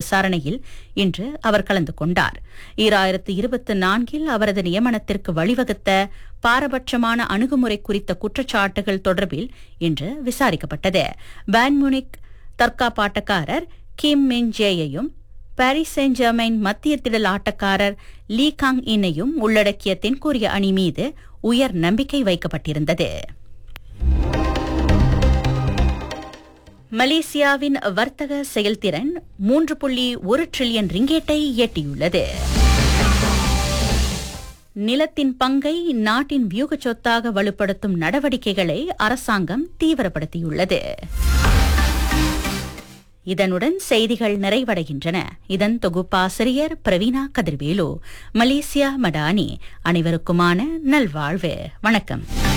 விசாரணையில் இன்று அவர் கலந்து கொண்டார் ஈராயிரத்து இருபத்தி நான்கில் அவரது நியமனத்திற்கு வழிவகுத்த பாரபட்சமான அணுகுமுறை குறித்த குற்றச்சாட்டுகள் தொடர்பில் இன்று விசாரிக்கப்பட்டது பான்முனிக் தற்காப்பாட்டக்காரர் கிம் மின் ஜேயையும் பாரிஸ் செயின்ட் ஜெர்மைன் மத்திய திடல் ஆட்டக்காரர் லீ காங் இனையும் உள்ளடக்கிய தென்கொரிய அணி மீது உயர் நம்பிக்கை வைக்கப்பட்டிருந்தது மலேசியாவின் வர்த்தக செயல்திறன் மூன்று புள்ளி ஒரு டிரில்லியன் ரிங்கேட்டை எட்டியுள்ளது நிலத்தின் பங்கை நாட்டின் வியூக சொத்தாக வலுப்படுத்தும் நடவடிக்கைகளை அரசாங்கம் தீவிரப்படுத்தியுள்ளது இதனுடன் செய்திகள் நிறைவடைகின்றன இதன் தொகுப்பாசிரியர் பிரவீணா கதிர்வேலு மலேசியா மடானி அனைவருக்குமான நல்வாழ்வு வணக்கம்